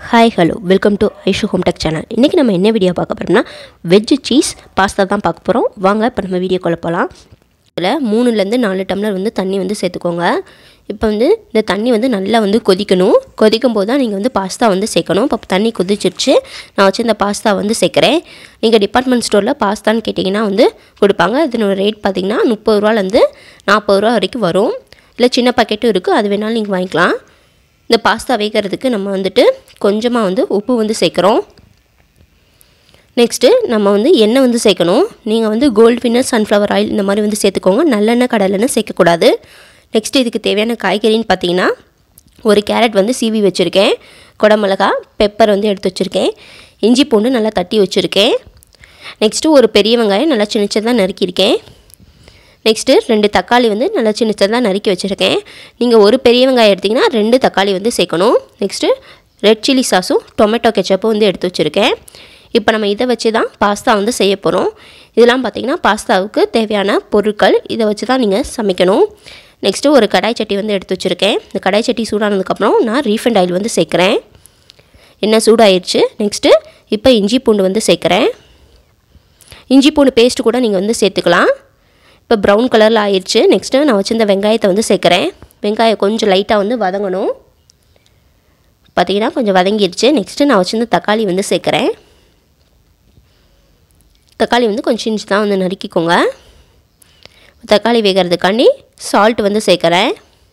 hi hello welcome to Aishu home tech channel இன்றைக்கி நம்ம என்ன வீடியோ பார்க்க போகிறோம்னா வெஜ்ஜு சீஸ் பாஸ்தா தான் பார்க்க போகிறோம் வாங்க இப்போ நம்ம வீடியோக்குள்ளே போகலாம் இதில் மூணுலேருந்து நாலு டம்ளர் வந்து தண்ணி வந்து சேர்த்துக்கோங்க இப்போ வந்து இந்த தண்ணி வந்து நல்லா வந்து கொதிக்கணும் கொதிக்கும் போது தான் நீங்கள் வந்து பாஸ்தா வந்து சேர்க்கணும் இப்போ தண்ணி கொதிச்சிருச்சு நான் வச்சு இந்த பாஸ்தா வந்து சேர்க்குறேன் நீங்கள் டிபார்ட்மெண்ட் ஸ்டோரில் பாஸ்தான்னு கேட்டிங்கன்னா வந்து கொடுப்பாங்க இதனோட ரேட் பார்த்திங்கன்னா முப்பது ரூபாலேருந்து நாற்பது ரூபா வரைக்கும் வரும் இல்லை சின்ன பாக்கெட்டும் இருக்குது அது வேணாலும் நீங்கள் வாங்கிக்கலாம் இந்த பாஸ்தா வேகிறதுக்கு நம்ம வந்துட்டு கொஞ்சமாக வந்து உப்பு வந்து சேர்க்குறோம் நெக்ஸ்ட்டு நம்ம வந்து எண்ணெய் வந்து சேர்க்கணும் நீங்கள் வந்து கோல்டு வின்னர் சன்ஃப்ளவர் ஆயில் இந்த மாதிரி வந்து சேர்த்துக்கோங்க நல்லெண்ணெய் கடலெண்ணெய் சேர்க்கக்கூடாது நெக்ஸ்ட்டு இதுக்கு தேவையான காய்கறின்னு பார்த்தீங்கன்னா ஒரு கேரட் வந்து சீவி வச்சுருக்கேன் குடமிளகா பெப்பர் வந்து எடுத்து வச்சுருக்கேன் இஞ்சி பூண்டு நல்லா தட்டி வச்சுருக்கேன் நெக்ஸ்ட்டு ஒரு பெரிய வெங்காயம் நல்லா சின்ன சின்னதாக நறுக்கியிருக்கேன் நெக்ஸ்ட்டு ரெண்டு தக்காளி வந்து நல்லா சின்ன சின்னதாக நறுக்கி வச்சுருக்கேன் நீங்கள் ஒரு பெரிய வெங்காயம் எடுத்திங்கன்னா ரெண்டு தக்காளி வந்து சேர்க்கணும் நெக்ஸ்ட்டு ரெட் சில்லி சாஸும் டொமேட்டோ கெச்சப்பும் வந்து எடுத்து வச்சுருக்கேன் இப்போ நம்ம இதை வச்சு தான் பாஸ்தா வந்து செய்ய போகிறோம் இதெல்லாம் பார்த்திங்கன்னா பாஸ்தாவுக்கு தேவையான பொருட்கள் இதை வச்சு தான் நீங்கள் சமைக்கணும் நெக்ஸ்ட்டு ஒரு கடாய் சட்டி வந்து எடுத்து வச்சுருக்கேன் இந்த கடாய் சட்டி சூடானதுக்கப்புறம் நான் ரீஃபண்ட் ஆயில் வந்து சேர்க்குறேன் எண்ணெய் சூடாயிருச்சு நெக்ஸ்ட்டு இப்போ இஞ்சி பூண்டு வந்து சேர்க்குறேன் இஞ்சி பூண்டு பேஸ்ட்டு கூட நீங்கள் வந்து சேர்த்துக்கலாம் இப்போ ப்ரௌன் கலரில் ஆயிடுச்சு நெக்ஸ்ட்டு நான் வச்சுருந்த வெங்காயத்தை வந்து சேர்க்குறேன் வெங்காயம் கொஞ்சம் லைட்டாக வந்து வதங்கணும் பார்த்திங்கன்னா கொஞ்சம் வதங்கிடுச்சு நெக்ஸ்ட்டு நான் வச்சுருந்த தக்காளி வந்து சேர்க்குறேன் தக்காளி வந்து கொஞ்சம் இன்ச்சு தான் வந்து நறுக்கிக்கோங்க தக்காளி வேகிறதுக்காண்டி சால்ட் வந்து சேர்க்குறேன்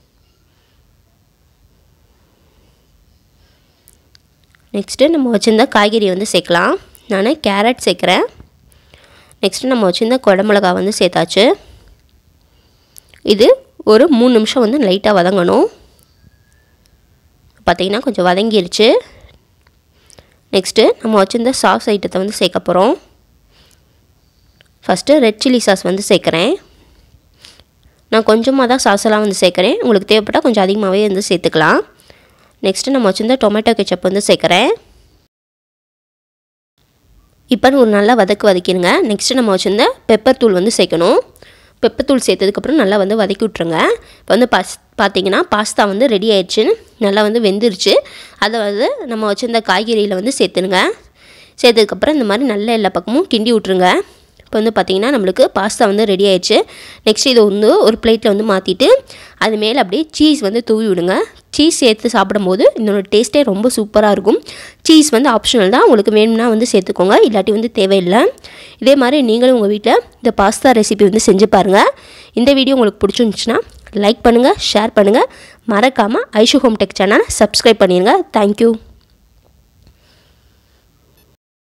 நெக்ஸ்ட்டு நம்ம வச்சுருந்த காய்கறி வந்து சேர்க்கலாம் நான் கேரட் சேர்க்குறேன் நெக்ஸ்ட்டு நம்ம வச்சுருந்த குடமிளகா வந்து சேர்த்தாச்சு இது ஒரு மூணு நிமிஷம் வந்து லைட்டாக வதங்கணும் பார்த்திங்கன்னா கொஞ்சம் வதங்கிருச்சு நெக்ஸ்ட்டு நம்ம வச்சுருந்த சாஸ் ஐட்டத்தை வந்து சேர்க்க போகிறோம் ஃபஸ்ட்டு ரெட் சில்லி சாஸ் வந்து சேர்க்குறேன் நான் கொஞ்சமாக தான் சாஸெல்லாம் வந்து சேர்க்குறேன் உங்களுக்கு தேவைப்பட்டால் கொஞ்சம் அதிகமாகவே வந்து சேர்த்துக்கலாம் நெக்ஸ்ட்டு நம்ம வச்சுருந்த டொமேட்டோ கெச்சப் வந்து சேர்க்குறேன் இப்போ ஒரு நல்லா வதக்கு வதக்கிடுங்க நெக்ஸ்ட்டு நம்ம வச்சுருந்த பெப்பர் தூள் வந்து சேர்க்கணும் பெப்பர் தூள் சேர்த்ததுக்கப்புறம் நல்லா வந்து வதக்கி விட்ருங்க இப்போ வந்து பாஸ் பார்த்தீங்கன்னா பாஸ்தா வந்து ரெடி ஆயிடுச்சு நல்லா வந்து வெந்துருச்சு அதை வந்து நம்ம வச்சுருந்த காய்கறியில் வந்து சேர்த்துருங்க சேர்த்ததுக்கப்புறம் இந்த மாதிரி நல்ல எல்லா பக்கமும் கிண்டி விட்ருங்க இப்போ வந்து பார்த்திங்கன்னா நம்மளுக்கு பாஸ்தா வந்து ரெடி ஆயிடுச்சு நெக்ஸ்ட் இதை வந்து ஒரு பிளேட்டில் வந்து மாற்றிட்டு அது மேலே அப்படியே சீஸ் வந்து தூவி விடுங்க சீஸ் சேர்த்து சாப்பிடும்போது இதோட டேஸ்ட்டே ரொம்ப சூப்பராக இருக்கும் சீஸ் வந்து ஆப்ஷனல் தான் உங்களுக்கு வேணும்னா வந்து சேர்த்துக்கோங்க இல்லாட்டி வந்து தேவையில்லை இதே மாதிரி நீங்களும் உங்கள் வீட்டில் இந்த பாஸ்தா ரெசிபி வந்து செஞ்சு பாருங்கள் இந்த வீடியோ உங்களுக்கு பிடிச்சிருந்துச்சுன்னா லைக் பண்ணுங்கள் ஷேர் பண்ணுங்கள் மறக்காமல் ஐஷு ஹோம் டெக் சேனலை சப்ஸ்கிரைப் பண்ணிடுங்க தேங்க்யூ